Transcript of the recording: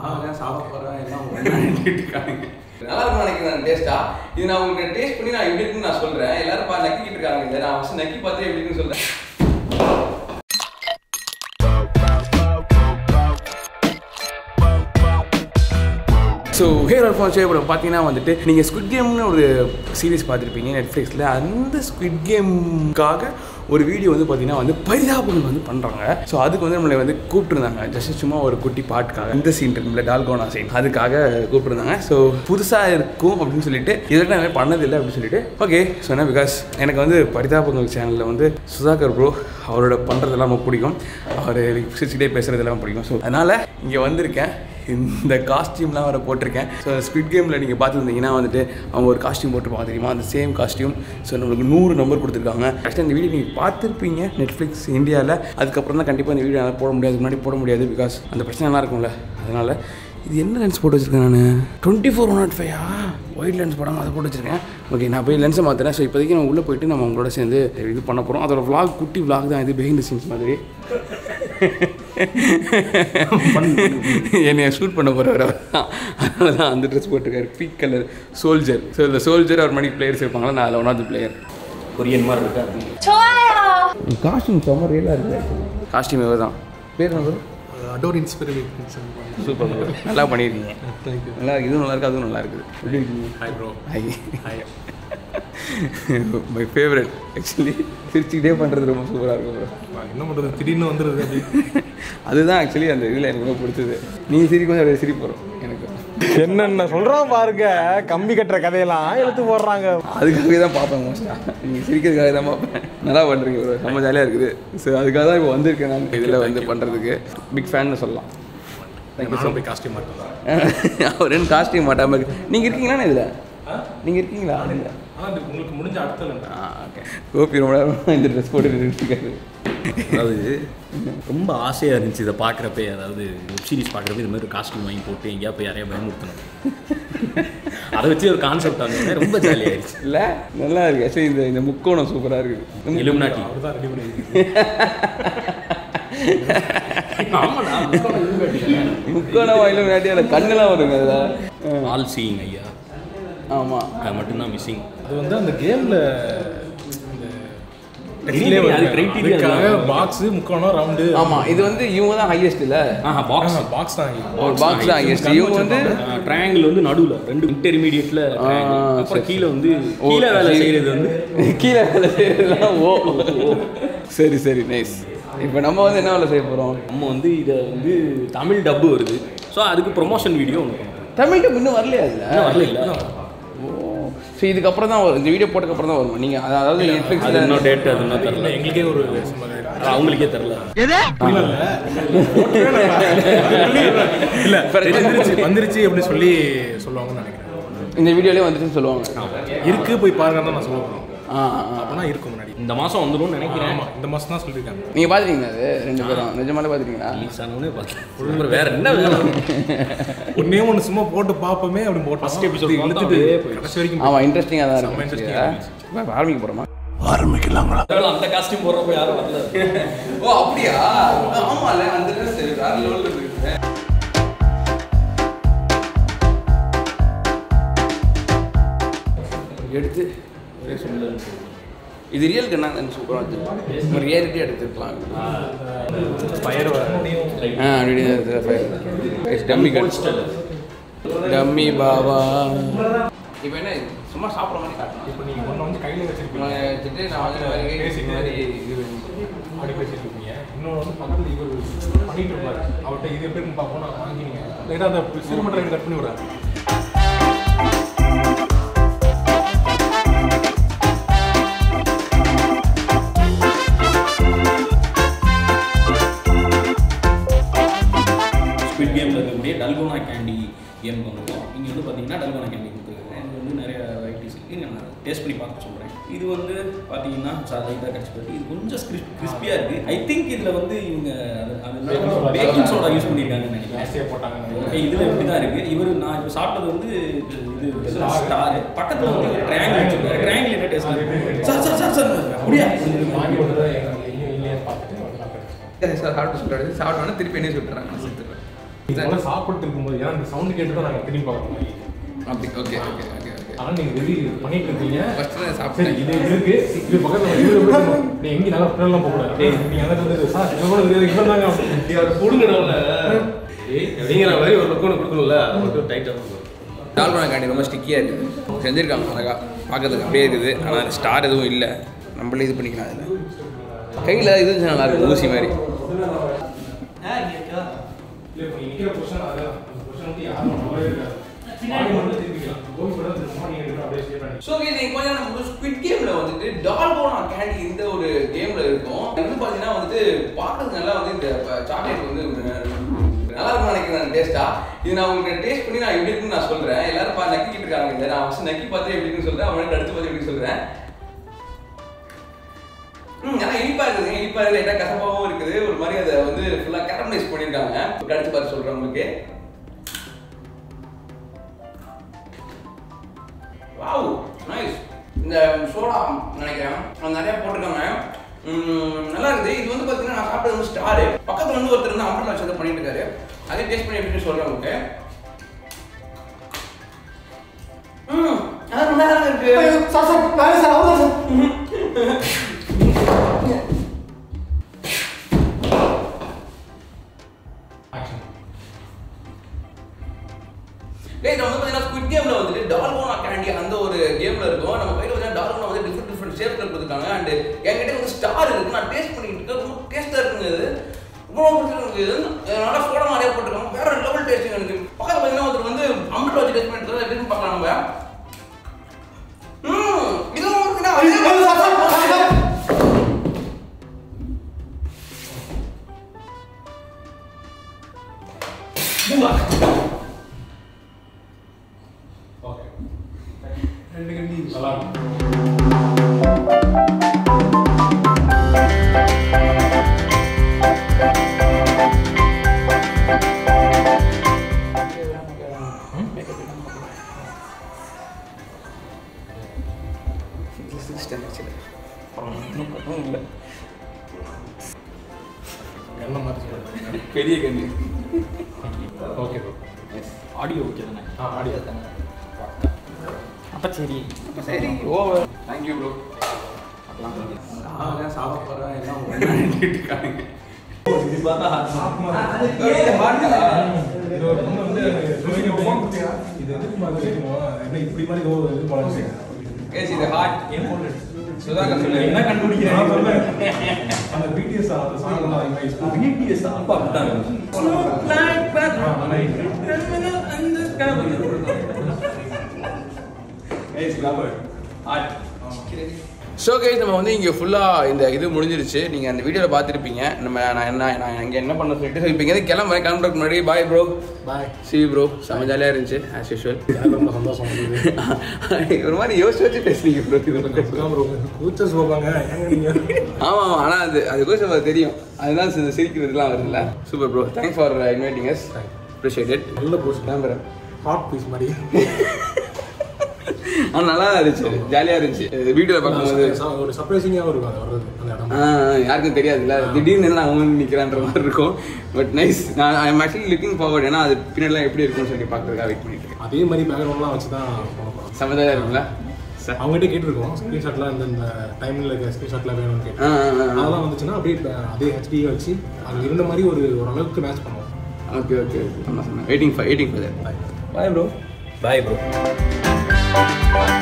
சாப்பிட்றேன் சாப்பிட போகிறேன் எல்லாம் பண்ணிட்டு இருக்காங்க நல்லா இருக்கும் நினைக்கிறேன் டேஸ்டா இது நான் உங்களுக்கு டேஸ்ட் பண்ணி நான் எப்படி இருக்குன்னு நான் சொல்றேன் எல்லாரும் பா நக்கிட்டு இருக்காங்க இதை நான் ஃபஸ்ட் நக்கி பார்த்து எப்படி இருக்குன்னு சொல்றேன் ஸோ ஹேர் அல்ஃபான்ஸ் படம் பார்த்தீங்கன்னா வந்துட்டு நீங்கள் ஸ்குவிட் கேம்னு ஒரு சீரிஸ் பார்த்துருப்பீங்க நெட்ஃப்ளிக்ஸில் அந்த ஸ்குவிட் கேமுக்காக ஒரு வீடியோ வந்து பார்த்தீங்கன்னா வந்து பரிதாபங்கள் வந்து பண்ணுறாங்க ஸோ அதுக்கு வந்து நம்மளை வந்து கூப்பிட்டுருந்தாங்க ஜஸ்ட் சும்மா ஒரு குட்டி பாட்டுக்காக இந்த சீன் இருக்குல்ல டால்கோனா சீன் அதுக்காக கூப்பிட்டுருந்தாங்க ஸோ புதுசாக இருக்கும் அப்படின்னு சொல்லிட்டு இதெல்லாம் நான் பண்ணதில்லை அப்படின்னு சொல்லிட்டு ஓகே சொன்னேன் பிகாஸ் எனக்கு வந்து பரிதாபங்கள் சேனலில் வந்து சுதாகர் ப்ரோ அவரோட பண்ணுறதெல்லாம் ரொம்ப பிடிக்கும் அவர் சிரிச்சுட்டே பேசுகிறதெல்லாம் பிடிக்கும் ஸோ அதனால் இங்கே வந்திருக்கேன் இந்த காஸ்டியூம்லாம் வர போட்டிருக்கேன் ஸோ ஸ்குவிட் கேமில் நீங்கள் பார்த்துருந்தீங்கன்னா வந்துட்டு அவங்க ஒரு காஸ்டியூம் போட்டிருப்பாங்க தெரியுமா அந்த சேம் காஸ்டியூம் ஸோ நம்மளுக்கு நூறு நம்பர் கொடுத்துருக்காங்க ஆக்சுவலாக இந்த வீடியோ நீங்கள் பார்த்துருப்பீங்க நெட்ஃப்ளிக்ஸ் இந்தியாவில் அதுக்கப்புறம் தான் கண்டிப்பாக இந்த வீடியோ என்னால் போட முடியாது முன்னாடி போட முடியாது பிகாஸ் அந்த பிரச்சனைலாம் இருக்கும்ல அதனால் இது என்ன லென்ஸ் போட்டு வச்சிருக்கேன் நான் டுவெண்ட்டி ஃபோர் ஒன் நாட் ஃபைவா ஒயிட் லென்ஸ் படம் அதை போட்டு வச்சிருக்கேன் ஓகே நான் போய் லென்ஸை மாற்றுறேன் ஸோ இப்போதைக்கு நம்ம உள்ளே போயிட்டு நம்ம உங்களோட சேர்ந்து இது பண்ண போகிறோம் அதோட vlog குட்டி vlog தான் இது பிஹைண்ட் சீன்ஸ் மாதிரி என்னைய ஷூட் பண்ண போகிறவர் அதனால தான் அந்த ட்ரெஸ் போட்டிருக்காரு பீக் கலர் சோல்ஜர் ஸோ இந்த சோல்ஜர் ஒரு மணிக்கு பிளேயர்ஸ் இருப்பாங்களா நான் அதில் one of the player Korean மாதிரி இருக்கா காஸ்டியூம் செம்ம ரியலாக இருக்குது காஸ்டியூம் இவர் தான் பேர் என்ன அடோர் இன்ஸ்பிரேஷன் சூப்பர் நல்லா பண்ணியிருக்கீங்க நல்லா இருக்கு இதுவும் நல்லா இருக்கு அதுவும் நல்லா இருக்குது எப்படி இருக்கீங்க hi bro hi hi my favourite actually சிரிச்சுக்கிட்டே பண்ணுறது ரொம்ப சூப்பராக இருக்கும் bro. என்ன பண்ணுறது திடீர்னு வந்துடுது அப்படி அதுதான் ஆக்சுவலி அந்த இதில் எனக்கு ரொம்ப பிடிச்சது நீங்கள் சிரிக்கும் போது அப்படியே சிரிப்பு வரும் எனக்கு என்னென்ன சொல்றான் பாருங்க கம்பி கட்டுற கதையெல்லாம் எடுத்து போடுறாங்க அதுக்காகவே தான் பார்ப்பேன் மோஸ்ட்டாக நீங்கள் சிரிக்கிறதுக்காக தான் பார்ப்பேன் நல்லா பண்ணுறீங்க ப்ரோ ரொம்ப ஜாலியாக இருக்குது ஸோ அதுக்காக தான் இப்போ வந்திருக்கேன் நான் இதில் வந்து பண்ணுறதுக்கு பிக் ஃபேன்னு சொல்லலாம் தேங்க்யூ ஸோ நானும் போய் காஸ்டியூம் மாட்டேன் அவர் ரெண்டு காஸ்டியூம் மாட்டாமல் இருக்கு நீங்கள் இருக்கீங்களாண்ணே இதில் நீங்கள் இருக்கீங்களா இல்லை ஆனால் உங்களுக்கு முடிஞ்ச அடுத்த ஆ ஓகே கோபி ரொம்ப நேரம் இந்த ட்ரெஸ் போட்டு இருக்காரு அதாவது ரொம்ப ஆசையாக இருந்துச்சு இதை பார்க்குறப்ப அதாவது வெப் சீரிஸ் பார்க்குறப்ப இது மாதிரி ஒரு காஸ்டியூம் வாங்கி போட்டு எங்கேயா போய் யாரையா பயமுறுத்தணும் அதை வச்சு ஒரு கான்செப்ட் ஆனது ரொம்ப ஜாலியாயிருச்சு இல்லை நல்லா இருக்கு ஆக்சுவலி இந்த இந்த முக்கோணம் சூப்பராக இருக்குது இலுமினாட்டி அவர் தான் ரெடி பண்ணி முக்கோணம் வாயிலும் விளையாட்டி அதில் கண்ணெல்லாம் வருங்க அதில் ஆல் சீயிங் ஐயா ஆமாம் அது மட்டும்தான் மிஸ்ஸிங் அது வந்து அந்த கேமில் அது criteria தான். பாக்ஸ் முக்கோணம் ரவுண்டு ஆமாம் இது வந்து இவங்க தான் ஹையஸ்ட் இல்லை ஆஹா பாக்ஸ் பாக்ஸ் தான் ஒரு பாக்ஸ் தான் ஹையஸ்ட் இவங்க வந்து ட்ரையாங்கிள் வந்து நடுவில் ரெண்டு இன்டர்மீடியட்ல அப்புறம் கீழே வந்து கீழே வேலை செய்கிறது வந்து கீழே வேலை செய்யறதுலாம் ஓ சரி சரி நைஸ் இப்போ நம்ம வந்து என்ன வேலை செய்ய போகிறோம் நம்ம வந்து இதை வந்து தமிழ் டப்பு வருது ஸோ அதுக்கு ப்ரொமோஷன் வீடியோ ஒன்று பண்ணுறோம் தமிழ் டப் இன்னும் வரலையா அதில் இன்னும் வரல இல்லை ஓ சரி இதுக்கப்புறம் தான் வரும் இந்த வீடியோ போட்டதுக்கப்புறம் தான் வரும் நீங்கள் அதாவது அது நெட்ஃப்ளிக்ஸில் இன்னும் டேட் அது இன்னும் தெரில எங்களுக்கே ஒரு சும்மா அது அவங்களுக்கே தெரில இல்ல வந்துருச்சு வந்துருச்சு அப்படின்னு சொல்லி சொல்லுவாங்கன்னு நினைக்கிறேன் இந்த வீடியோலேயே வந்துட்டுன்னு சொல்லுவாங்க இருக்கு போய் பாருங்கன்னு தான் நான் சொல்ல போகிறேன் ஆ ஆ, ஆ அப்போனா இருக்கும் முன்னாடி இந்த மாதம் வந்துரும்னு நினைக்கிறேன் ஆமாம் இந்த மாதம் தான் சொல்லியிருக்காங்க நீங்கள் பார்த்துட்டீங்களா அது ரெண்டு பேரும் நிஜமாலே பார்த்துட்டீங்களா ரிலீஸ் ஆனவனே பார்த்தேன் அப்புறம் வேற என்ன வேணும் ஒன்னே ஒன்று சும்மா போட்டு பார்ப்போமே அப்படி போட்டு First episode பார்த்தா இழுத்துட்டு அப்படியே போயிடுச்சு. கடைசி வரைக்கும் ஆமாம் இன்ட்ரெஸ்டிங்காக தான் செம்ம இருக்கும் interesting-ஆ இப்போ ஆரம்பிக்க போகிறோமா அந்த காஸ்டியூம் போடுறப்ப யாரும் வரல ஓ அப்படியா ஆமாம்ல அந்த ட்ரெஸ் வேற லெவலில் இருக்குது எடுத்து ஒரே சொல்ல இது ரியல் கண்ணா சூப்பராக இருந்துச்சு நம்ம ரியாலிட்டி எடுத்துருக்கலாம் ஃபயர் வர ஆ அப்படி தான் இருக்குது ஃபயர் டம்மி கன் டம்மி பாபா இப்போ என்ன இது? சும்மா சாப்பிட்ற மாதிரி காட்டணும் இப்போ நீங்கள் ஒன்று வந்து கையில் வச்சிருப்பீங்க இவனை வச்சுட்டு நான் வந்து இந்த மாதிரி பேசிட்டு. இந்த மாதிரி இது பண்ணி. அப்படி பேசிட்டு இருப்பீங்க இன்னொன்று வந்து பக்கத்தில் இவர் பண்ணிட்டு இருப்பாரு அவர்கிட்ட இது எப்படின்னு பார்ப்போம் நான் வாங்கினீங்க லைட்டாக அந்த சிறுமட்டை கட் பண்ணி விடுறாரு ஸ்குவிட் கேமில் இருக்கக்கூடிய டல்கோனா கேண்டி கேம் பண்ணுவோம் இங்கே வந்து பார்த்தீங்கன்னா டல்கோனா கேண்டி கொடுத்துருக்காங்க இது வந்து நிறைய வெரைட்டிஸ் இருக்குது நான் டேஸ்ட் பண்ணி பார்க்க சொல்கிறேன் இது வந்து பார்த்தீங்கன்னா லைட்டாக கடிச்சு போட்டு இது கொஞ்சம் கிறிஸ் கிறிஸ்பியாக இருக்குது ஐ திங்க் இதில் வந்து இவங்க அது அது பேக்கிங் சோடா யூஸ் பண்ணியிருக்காங்கன்னு நினைக்கிறேன் ஜாஸ்தியாக போட்டாங்க ஓகே இதில் இப்படி தான் இருக்குது இவர் நான் இப்போ சாப்பிட்டது வந்து இது ஸ்டார் பக்கத்தில் வந்து ஒரு ட்ரையாங்கிள் வச்சுருக்காரு ட்ரையாங்கிள் என்ன taste sir sir sir sir அப்படியா வாங்கி வந்து தான் எங்களுக்கு இல்லையே இல்லையே பார்த்துட்டு வந்து நான் படிச்சேன் சார் சாப்பிட்டு சொல்கிறாரு சாப்பிட்டோன்னே திருப்பி என்ன சொல்கிறாங்க நான் செத்துறேன் இதெல்லாம் சாப்பிட்டு இருக்கும்போது ஏன்னா அந்த சவுண்ட் கேட்டு தான் நாங்கள் திரும்பி பார்க்குற மாதிரி அப்படி ஓகே ஓகே ஓகே ஓகே ஆனால் நீங்கள் வெளியே பண்ணிட்டு இருக்கீங்க ஃபர்ஸ்ட் நான் சரி சாப்பிட்டேன் இது இருக்கு இது பக்கத்துல இது இருக்கு. நீ எங்க நல்லா ஃப்ரெண்ட்லாம் போக கூடாது டேய் நீ அங்க வந்து சார் இவங்க கூட தெரியாது இவன் தாங்க நீ அவர் புடுங்கடவுல அப்படிங்கிற மாதிரி ஒரு லுக் ஒன்று கொடுக்கணும்ல அதை மட்டும் டைட்டாக கொடுக்கணும் டால்மனா காண்டி ரொம்ப ஸ்டிக்கியாக இருக்குது செஞ்சுருக்காங்க அழகா பார்க்கறதுக்கு அப்படியே இருக்குது ஆனால் ஸ்டார் எதுவும் இல்லை நம்மளே இது பண்ணிக்கலாம் அதில் கையில் இது இருந்துச்சு நல்லா இருக்கும் ஊசி மாதிரி இல்ல இப்போ நீ நிக்கிற பொசிஷன் அதான் அந்த பொசிஷன் வந்து யாரும் நம்பவே இருக்காது பாடி மட்டும் திருப்பிக்கலாம் கோபி கூட திரும்ப நீங்க ரெண்டு பேரும் அப்படியே ஸ்டே பண்ணி ஸோ இது கொஞ்சம் நம்ம ஸ்குவிட் கேமில் வந்துட்டு டால்கோனா கேண்டி இந்த ஒரு கேமில் இருக்கும் இது வந்து பார்த்தீங்கன்னா வந்துட்டு பார்க்கறதுக்கு நல்லா வந்து இந்த சாக்லேட் வந்து ஒரு நல்லா இருக்கும் நினைக்கிறேன் டேஸ்ட்டா இது நான் உங்களுக்கு டேஸ்ட் பண்ணி நான் எப்படி இருக்குன்னு நான் சொல்கிறேன் எல்லாரும் பா நக்கிட்டு இருக்காங்க இதை நான் ஃபஸ்ட் நக்கி பார்த்து எப்படி இருக்குன்னு சொல்கிறேன் அவனுக்கு அடுத்து பார்த்து எப்படி சொல்கிறேன் ம் நல்லா இனிப்பா இருக்குது இனிப்பா இருக்குது லைட்டாக கசப்பாகவும் இருக்குது ஒரு மாதிரி அதை வந்து ஃபுல்லாக கேரமலைஸ் பண்ணியிருக்காங்க அடுத்து பார்த்து சொல்கிறேன் உங்களுக்கு வாவ் நைஸ் இந்த சோடா நினைக்கிறேன் அது நிறைய போட்டிருக்காங்க ம், நல்லா இருக்குது இது வந்து பார்த்தீங்கன்னா நான் சாப்பிட்டது வந்து ஸ்டாரு பக்கத்தில் வந்து ஒருத்தர் வந்து அம்பர்லா வச்சு பண்ணிட்டு இருக்காரு அதே டேஸ்ட் பண்ணி எப்படின்னு சொல்கிறேன் உங்களுக்கு ம் அது நல்லா தான் இருக்கு சார் சார் வேலை சார் அவ்வளோ சார் ஆக்ஷன் டேய் நம்ம வந்து பார்த்தீங்கன்னா ஸ்குவிட் கேமில் வந்துட்டு டால்கோனா கேண்டி அந்த ஒரு கேமில் இருக்கும் நம்ம கையில் வந்து டால்கோனா வந்து டிஃப்ரெண்ட் டிஃப்ரெண்ட் ஷேப்பில் கொடுத்துருக்காங்க அண்ட் என்கிட்ட வந்து ஸ்டார் இருக்கு நான் டேஸ்ட் பண்ணிட்டு இருக்கேன் ரொம்ப டேஸ்ட்டாக இருக்குங்க இது ரொம்ப பிடிச்சிருக்கு நல்லா சோடா நிறைய போட்டிருக்காங்க வேற லெவல் டேஸ்டிங் எனக்கு பக்கத்தில் பார்த்தீங்கன்னா ஒருத்தர் வந்து அம்பட் வச்சு டேஸ்ட் பண்ணிட்டு இருக்காரு எப்படின்னு பார்க்கலாம் நம்ம ம் இதுவும் பார்த்தீங்கன்னா அதே மாதிரி sir sir sir sir okay ரெண்டு கண்டி நல்லா இருக்கும் இல்லை என்ன மாதிரி சொல்லுங்க பெரிய கண்ணு ஓகே ப்ரோ ஆடியோ ஓகே தானே ஆ ஆடியோ அப்போ சரி சரி ஓவர் தேங்க்யூ ப்ரோ நான் சாப்பிட போகிறேன் எல்லாம் ஒன்றா இருக்காங்க இப்படி பார்த்தா இது ஒரு பொண்ணு வந்து இது எதுக்கு மாதிரி தெரியுமா என்ன இப்படி மாதிரி ஏதோ ஒரு இது பழம் கேஸ் இது ஹார்ட் என் பொண்ணு சுதாகர் சொல்லு என்ன நான் கண்டுபிடிக்கிறேன் சொல்றேன். அந்த பிடிஎஸ் அந்த சாங் எல்லாம் அதிகமா யூஸ் பண்ணுவாங்க. பிடிஎஸ் அப்பா அப்படிட்டாங்க ஆ, நல்லா இருக்கு. ஸோ கைஸ் நம்ம வந்து இங்கே ஃபுல்லாக இந்த இது முடிஞ்சிருச்சு நீங்கள் அந்த வீடியோவில் பார்த்துருப்பீங்க நம்ம நான் என்ன நான் இங்கே என்ன பண்ண சொல்லிட்டு ஸோ இப்போ இங்கே கிளம்புறேன் கிளம்புறதுக்கு முன்னாடி bye bro bye see bro செம்ம ஜாலியாக இருந்துச்சு ஆஸ் யூஷுவல் எனக்கு ரொம்ப சந்தோஷம் வந்தது. ஒரு மாதிரி யோசிச்சு வச்சு பேசுனீங்க ப்ரோ இது அதுதான் bro, கூச்சஸ் பார்ப்பாங்க. ஏங்க நீங்க? ஆமாம் ஆமாம் ஆனால் அது அது கோஷம் அது தெரியும் அதுதான் சி- சிரிக்கிறதுலாம் வருதுல்ல super bro thanks for inviting yes appreciate it நல்ல push. கிளம்புறேன் Hot piece மாதிரி. ஆனால் நல்லா இருந்துச்சு ஜாலியாக இருந்துச்சு வீடியோவில் பார்க்கும்போது ச- ஒரு surprising-ஆவும் இருக்கும் அது வர்றது, அந்த இடம். ஆ, ஆ, யாருக்கும் தெரியாதுல்ல திடீர்னு நான் அவங்க நிற்கிறான்ற மாதிரி இருக்கும் பட் நைஸ் நான் I am actually looking forward ஏன்னா அது பின்னாடிலாம் எப்படி இருக்கும்னு சொல்லி பார்க்கறதுக்காக வெயிட் பண்ணிட்டு இருக்கேன் அதே மாதிரி பேக்ரவுண்ட்லாம் வச்சு தான் பண்ண போறோம். சமதாக இருக்கும்ல சார் அவங்ககிட்ட கேட்டிருக்கோம் ஸ்க்ரீன்ஷாட்லாம் இந்த இந்த டைமில் இருக்க ஸ்க்ரீன்ஷாட்லாம் வேணும்னு கேட்டு ஆ ஆ, ஆ அதெல்லாம் வந்துச்சுன்னா அப்படியே இப்ப அதே ஹெச்டியை வச்சு அங்கே இருந்த மாதிரி ஒரு ஓரளவுக்கு மேட்ச் பண்ணுவோம் ஓகே ஓகே சொன்னேன் சொன்னேன் waiting for waiting for that bye bro bye bro